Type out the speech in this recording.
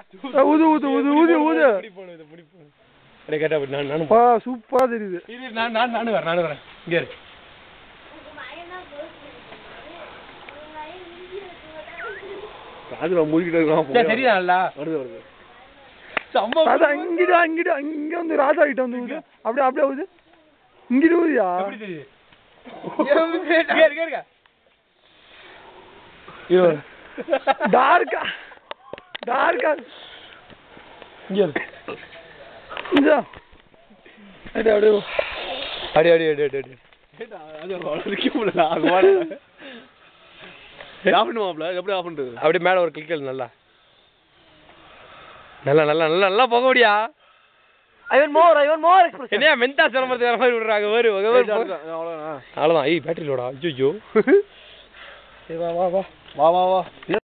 ஏய், ஊது ஊது ஊது ஊது ஊது இப்படி போகணும் இதை இப்படி போகணும் அப்படியே கேட்டா அப்படி நான் நானும் பா சூப்பரா தெரியுது இரு நான் நான் நானும் வரேன் நானும் வரேன் இங்கே இரு ராஜுல மூழ்கிட்டு இருக்கான் சரி, சரிதான்ல வருது வருது சம்பவம் ராஜா இங்கிட்டு அங்கிட்டு இங்க வந்து ராஜா கிட்ட வந்து ஊது அப்படியே அப்படியே ஊது இங்கிட்டு ஊதியா எப்படி தெரியுது இங்க இரு, இங்க இருக்க. ஐயோ டார்க்கா டார்க்கா இங்க இரு. இந்த அப்படியே அப்படியே அடி அடி அடி அடி அடி கேட்டா ராஜு வளர்க்க முடியல அது வாடா ஆஃப் பண்ணுவாப்ல எப்படி ஆஃப் பண்றது அப்படியே மேல ஒரு கிளிக் நல்லா நல்லா நல்லா நல்லா நல்லா போக முடியா ஐவன் மோர் ஐவன் மோர் எக்ஸ்பிரஸ் என்னையா மென்டா சிரமத்துக்கு வர மாதிரி விடுறாங்க வேறு அவ்வளோதான் அவ்வளோதான் ஐய் பேட்டரி லோடா ஐயோ வா வா வா வா வா